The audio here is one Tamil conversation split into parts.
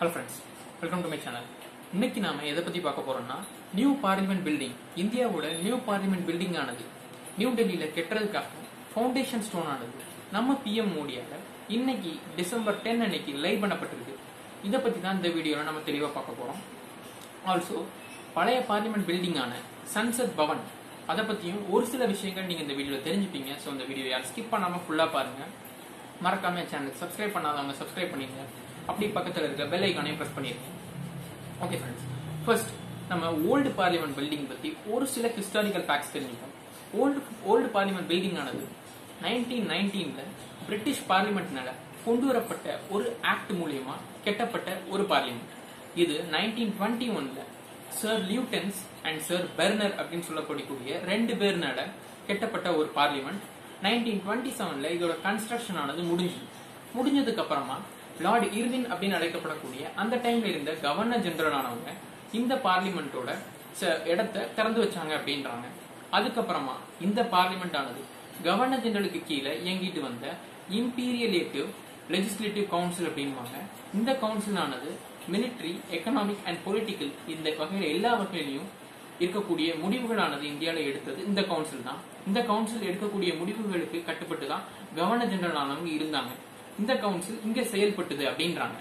hello friends welcome to my channel இன்னைக்கு நாம எதை பத்தி பார்க்க போறோம்னா நியூ பார்லிமெண்ட் பில்டிங் இந்தியாவோட நியூ பார்லிமெண்ட் பில்டிங் ஆனது நியூ டெல்லியில கெட்டுறதுக்காக ஃபவுண்டேஷன் ஸ்டோன் ஆனது நம்ம பிஎம் மோடியால இன்னைக்கு டிசம்பர் டென் அன்னைக்கு லைவ் பண்ணப்பட்டிருக்கு இதை பத்தி தான் இந்த வீடியோல நம்ம தெளிவா பார்க்க போறோம் ஆல்சோ பழைய பார்லிமெண்ட் பில்டிங்கான சன்சத் பவன் அதை பத்தியும் ஒரு சில விஷயங்கள் நீங்க இந்த வீடியோல தெரிஞ்சுப்பீங்க ஸோ இந்த வீடியோ யாரும் ஸ்கிப் பண்ணாம ஃபுல்லா பாருங்க மறக்காம சேனலுக்கு சப்ஸ்கிரைப் பண்ணாதவங்க சப்ஸ்கிரைப் பண்ணிடுங்க அப்படி பக்கத்துல இருக்க பெல் ஐக்கானையும் பிரஸ் பண்ணிருங்க ஓகே ஃப்ரெண்ட்ஸ் ஃபர்ஸ்ட் நம்ம ஓல்டு பார்லிமெண்ட் பில்டிங் பத்தி ஒரு சில ஹிஸ்டாரிக்கல் ஃபேக்ட்ஸ் தெரிஞ்சுப்போம் ஓல்டு ஓல்டு பார்லிமெண்ட் பில்டிங் ஆனது நைன்டீன் நைன்டீன்ல பிரிட்டிஷ் பார்லிமெண்ட்னால கொண்டு வரப்பட்ட ஒரு ஆக்ட் மூலியமா கெட்டப்பட்ட ஒரு பார்லிமெண்ட் இது நைன்டீன் டுவெண்ட்டி ஒன்ல சர் லியூட்டன்ஸ் அண்ட் சர் பெர்னர் அப்படின்னு சொல்லக்கூடிய ரெண்டு பேர்னால கெட்டப்பட்ட ஒரு பார்லிமெண்ட் நைன்டீன் டுவெண்ட்டி செவன்ல இதோட கன்ஸ்ட்ரக்ஷன் ஆனது முடிஞ்சு முடிஞ்சதுக்கு அப்புறமா லார்ட் இர்வின் அப்படின்னு அழைக்கப்படக்கூடிய அந்த டைம்ல இருந்த கவர்னர் ஜெனரல் ஆனவங்க இந்த பார்லிமெண்டோட இடத்தை திறந்து வச்சாங்க அப்படின்றாங்க அதுக்கப்புறமா இந்த பார்லிமெண்ட் ஆனது கவர்னர் ஜெனரலுக்கு கீழே இயங்கிட்டு வந்த இம்பீரியலேட்டிவ் லெஜிஸ்லேட்டிவ் கவுன்சில் அப்படின்வாங்க இந்த கவுன்சில் ஆனது மிலிட்ரி எக்கனாமிக் அண்ட் பொலிட்டிக்கல் இந்த வகையில எல்லா வகையிலையும் இருக்கக்கூடிய முடிவுகளானது இந்தியாவில் எடுத்தது இந்த கவுன்சில் தான் இந்த கவுன்சில் எடுக்கக்கூடிய முடிவுகளுக்கு கட்டுப்பட்டு தான் கவர்னர் ஜெனரல் ஆனவங்க இருந்தாங்க இந்த கவுன்சில் இங்க செயல்பட்டது அப்படின்றாங்க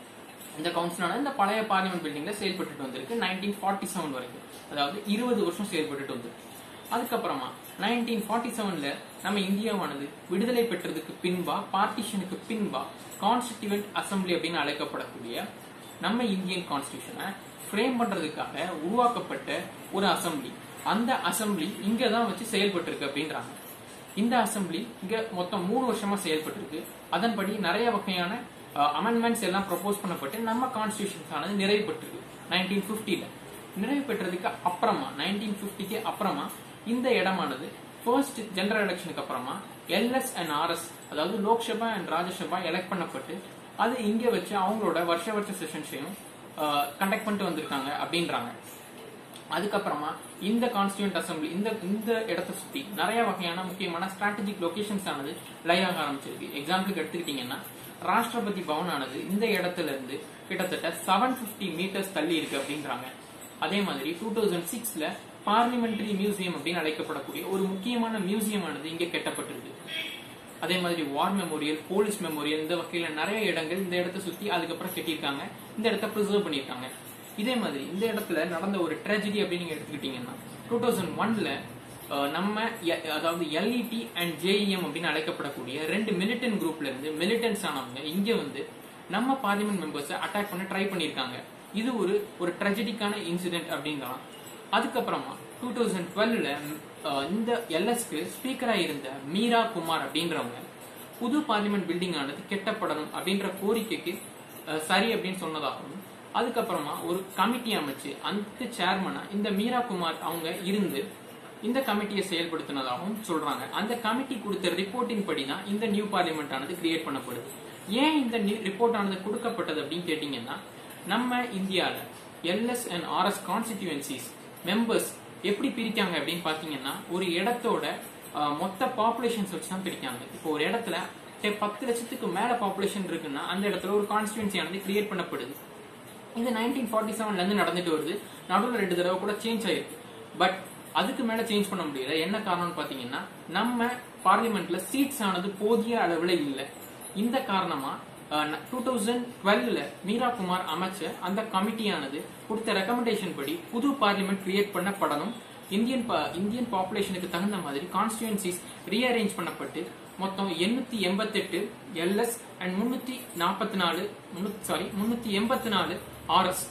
இந்த கவுன்சிலான இந்த பழைய பார்லிமெண்ட் பில்டிங்ல செயல்பட்டு வந்திருக்கு நைன்டீன் ஃபார்ட்டி செவன் வரைக்கும் அதாவது இருபது வருஷம் செயல்பட்டு வந்திருக்கு அதுக்கப்புறமா நைன்டீன் ஃபார்ட்டி செவன்ல நம்ம இந்தியாவானது விடுதலை பெற்றதுக்கு பின்பா பார்ட்டிஷனுக்கு பின்பா கான்ஸ்டிடியூவன்ட் அசம்பிளி அப்படின்னு அழைக்கப்படக்கூடிய நம்ம இந்தியன் கான்ஸ்டியூஷனை ஃப்ரேம் பண்றதுக்காக உருவாக்கப்பட்ட ஒரு அசம்பிளி அந்த அசம்பிளி இங்க தான் வச்சு செயல்பட்டு இருக்கு அப்படின்றாங்க இந்த அசம்பிளி இங்க மொத்தம் மூணு வருஷமா செயல்பட்டு இருக்கு அதன்படி நிறைய வகையான அமெண்ட்மெண்ட்ஸ் எல்லாம் ப்ரொபோஸ் பண்ணப்பட்டு நம்ம கான்ஸ்டியூஷன்ஸ் ஆனது நிறைவு பெற்றிருக்கு நைன்டீன் பிப்டில நிறைவு பெற்றதுக்கு அப்புறமா நைன்டீன் பிப்டிக்கு அப்புறமா இந்த இடமானது ஃபர்ஸ்ட் ஜெனரல் எலெக்ஷனுக்கு அப்புறமா எல்எஸ் அண்ட் ஆர்எஸ் அதாவது லோக்சபா அண்ட் ராஜ்யசபா எலெக்ட் பண்ணப்பட்டு அது இங்க வச்சு அவங்களோட வருஷ வருஷ செஷன்ஸையும் கண்டக்ட் பண்ணிட்டு வந்திருக்காங்க அப்படின்றாங்க அதுக்கப்புறமா இந்த கான்ஸ்டியூண்ட் அசம்பிளி இந்த இந்த இடத்தை சுத்தி நிறைய வகையான முக்கியமான ஸ்ட்ராட்டஜிக் லொகேஷன்ஸ் ஆனது லைவ் ஆக ஆரம்பிச்சிருக்கு எக்ஸாம்பிளுக்கு எடுத்துக்கிட்டீங்கன்னா ராஷ்டிரபதி பவன் ஆனது இந்த இடத்துல இருந்து கிட்டத்தட்ட செவன் பிப்டி மீட்டர்ஸ் தள்ளி இருக்கு அப்படின்றாங்க அதே மாதிரி டூ தௌசண்ட் சிக்ஸ்ல பார்லிமெண்டரி மியூசியம் அப்படின்னு அழைக்கப்படக்கூடிய ஒரு முக்கியமான மியூசியம் ஆனது இங்க கெட்டப்பட்டிருக்கு அதே மாதிரி வார் மெமோரியல் போலீஸ் மெமோரியல் இந்த வகையில நிறைய இடங்கள் இந்த இடத்தை சுத்தி அதுக்கப்புறம் கட்டியிருக்காங்க இந்த இடத்த ப்ரிசர்வ் பண்ணியிருக்காங்க இதே மாதிரி இந்த இடத்துல நடந்த ஒரு ட்ராஜடி அப்படின்னு நீங்க எடுத்துக்கிட்டீங்கன்னா டூ தௌசண்ட் ஒன்ல நம்ம அதாவது எல்இடி அண்ட் ஜேஇஎம் அப்படின்னு அழைக்கப்படக்கூடிய ரெண்டு மிலிட்டன் குரூப்ல இருந்து மிலிட்டன்ஸ் ஆனவங்க இங்க வந்து நம்ம பார்லிமெண்ட் மெம்பர்ஸை அட்டாக் பண்ண ட்ரை பண்ணியிருக்காங்க இது ஒரு ஒரு ட்ரெஜடிக்கான இன்சிடென்ட் அப்படின்லாம் அதுக்கப்புறமா டூ தௌசண்ட் டுவெல்ல இந்த எல்எஸ்க்கு ஸ்பீக்கரா இருந்த மீரா குமார் அப்படின்றவங்க புது பார்லிமெண்ட் பில்டிங் ஆனது கெட்டப்படணும் அப்படின்ற கோரிக்கைக்கு சரி அப்படின்னு சொன்னதாகவும் அதுக்கப்புறமா ஒரு கமிட்டி அமைச்சு அந்த சேர்மனா இந்த மீரா குமார் அவங்க இருந்து இந்த கமிட்டியை செயல்படுத்தினதாகவும் சொல்றாங்க அந்த கமிட்டி கொடுத்த ரிப்போர்ட்டின் படி தான் இந்த நியூ பார்லிமெண்ட் ஆனது கிரியேட் பண்ணப்படுது ஏன் இந்த ரிப்போர்ட் ஆனது கொடுக்கப்பட்டது அப்படின்னு கேட்டீங்கன்னா நம்ம இந்தியால LS and RS constituencies members எப்படி பிரிக்காங்க அப்படின்னு பாத்தீங்கன்னா ஒரு இடத்தோட மொத்த பாப்புலேஷன்ஸ் வச்சு தான் பிரிக்காங்க இப்போ ஒரு இடத்துல பத்து லட்சத்துக்கு மேல பாப்புலேஷன் இருக்குன்னா அந்த இடத்துல ஒரு கான்ஸ்டியூன்சி ஆனது கிரியேட் பண்ணப்படுது இது நைன்டீன் ஃபார்ட்டி செவன்ல இருந்து நடந்துட்டு வருது நடுவில் ரெண்டு தடவை கூட சேஞ்ச் ஆயிருக்கு பட் அதுக்கு மேல சேஞ்ச் பண்ண முடியல என்ன காரணம்னு பாத்தீங்கன்னா நம்ம பார்லிமெண்ட்ல சீட்ஸ் ஆனது போதிய அளவுல இல்ல இந்த காரணமா டூ தௌசண்ட் டுவெல்ல மீரா குமார் அமைச்ச அந்த கமிட்டியானது கொடுத்த ரெக்கமெண்டேஷன் படி புது பார்லிமெண்ட் கிரியேட் பண்ணப்படணும் இந்தியன் இந்தியன் பாப்புலேஷனுக்கு தகுந்த மாதிரி கான்ஸ்டியூன்சிஸ் ரீஅரேஞ்ச் பண்ணப்பட்டு மொத்தம் எண்ணூத்தி எண்பத்தெட்டு எல்எஸ் அண்ட் முன்னூத்தி நாற்பத்தி நாலு சாரி முன்னூத்தி எண்பத்தி நாலு ஆர்எஸ்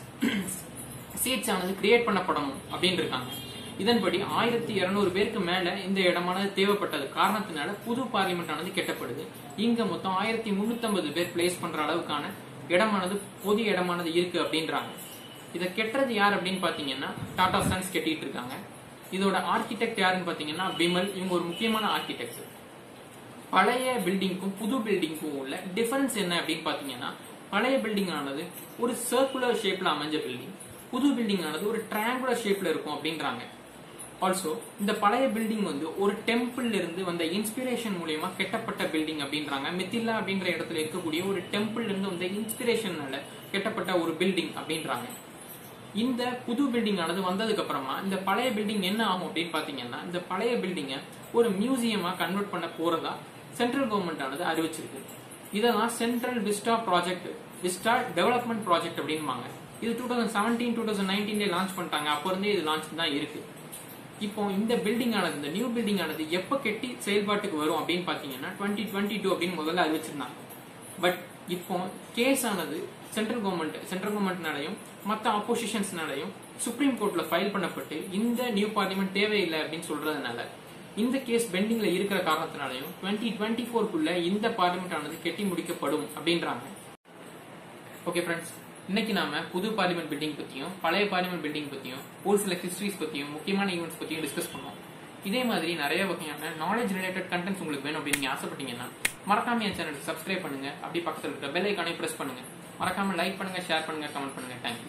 சீட்ஸ் ஆனது கிரியேட் பண்ணப்படணும் அப்படின்னு இருக்காங்க இதன்படி ஆயிரத்தி இருநூறு பேருக்கு மேல இந்த இடமானது தேவைப்பட்டது காரணத்தினால புது பார்லிமெண்ட் ஆனது கெட்டப்படுது இங்க மொத்தம் ஆயிரத்தி முன்னூத்தி பேர் பிளேஸ் பண்ற அளவுக்கான இடமானது பொது இடமானது இருக்கு அப்படின்றாங்க இதை கெட்டது யார் அப்படின்னு பாத்தீங்கன்னா டாடா சன்ஸ் கெட்டிட்டு இருக்காங்க இதோட ஆர்கிடெக்ட் யாருன்னு பாத்தீங்கன்னா பிமல் இவங்க ஒரு முக்கியமான ஆர்கிடெக்ட் பழைய பில்டிங்க்கும் புது பில்டிங்க்கும் உள்ள டிஃபரன்ஸ் என்ன அப்படின்னு பாத்தீங்கன்னா பழைய பில்டிங் ஆனது ஒரு சர்க்குலர் ஷேப்ல அமைஞ்ச பில்டிங் புது பில்டிங் ஆனது ஒரு ட்ரையாங்குலர் ஷேப்ல இருக்கும் அப்படின்றாங்க ஆல்சோ இந்த பழைய பில்டிங் வந்து ஒரு டெம்பிள் இருந்து வந்த இன்ஸ்பிரேஷன் மூலியமா கெட்டப்பட்ட பில்டிங் அப்படின்றாங்க மித்தில்லா அப்படின்ற இடத்துல இருக்கக்கூடிய ஒரு டெம்பிள் இருந்து வந்த இன்ஸ்பிரேஷனால கெட்டப்பட்ட ஒரு பில்டிங் அப்படின்றாங்க இந்த புது பில்டிங் ஆனது வந்ததுக்கு அப்புறமா இந்த பழைய பில்டிங் என்ன ஆகும் அப்படின்னு பாத்தீங்கன்னா இந்த பழைய பில்டிங்கை ஒரு மியூசியமா கன்வெர்ட் பண்ண போறதா சென்ட்ரல் கவர்மெண்ட் ஆனது அறிவிச்சிருக்கு இதெல்லாம் central vista project vista development project அப்படின்பாங்க இது two thousand seventeen two thousand நைன்டீன்ல லான்ச் பண்ணிட்டாங்க அப்போ இருந்தே இது லான்ச் தான் இருக்கு இப்போ இந்த பில்டிங் ஆனது இந்த நியூ பில்டிங் ஆனது எப்ப கெட்டி செயல்பாட்டுக்கு வரும் அப்படின்னு பாத்தீங்கன்னா டுவெண்ட்டி டுவெண்ட்டி டூ அப்படின்னு முதல்ல அறிவிச்சிருந்தாங்க பட் இப்போ கேஸ் ஆனது சென்ட்ரல் கவர்மெண்ட் சென்ட்ரல் கவர்மெண்ட்னாலையும் மற்ற ஆப்போசிஷன்ஸ்னாலையும் சுப்ரீம் கோர்ட்ல ஃபைல் பண்ணப்பட்டு இந்த நியூ பார்லிமெண்ட் தேவையில்லை அப்படின்னு சொல்றதுனால இந்த கேஸ் பெண்டிங்ல இருக்கிற காரணத்தினாலையும் டுவெண்ட்டி டுவெண்ட்டி ஃபோர்க்குள்ள இந்த பார்லிமெண்ட் ஆனது கெட்டி முடிக்கப்படும் அப்படின்றாங்க ஓகே ஃப்ரெண்ட்ஸ் இன்னைக்கு நாம புது பார்லிமெண்ட் பில்டிங் பத்தியும் பழைய பார்லிமெண்ட் பில்டிங் பத்தியும் ஒரு சில ஹிஸ்டரிஸ் பத்தியும் முக்கியமான ஈவெண்ட்ஸ் பத்தியும் டிஸ்கஸ் பண்ணோம் இதே மாதிரி நிறைய வகையான நாலேஜ் ரிலேட்டட் கண்டென்ட்ஸ் உங்களுக்கு வேணும் அப்படின்னு நீங்க ஆசைப்பட்டீங்கன்னா மறக்காம என் சேனலுக்கு சப்ஸ்கிரைப் பண்ணுங்க அப்படி பக்கத்தில் இருக்க பெல் ஐக்கானே பிரஸ் பண்ணுங்க மறக்காம லைக் பண்ணுங்க ஷேர் பண்ணுங்க கமெண்ட் பண்ணுங்க தேங்க்யூ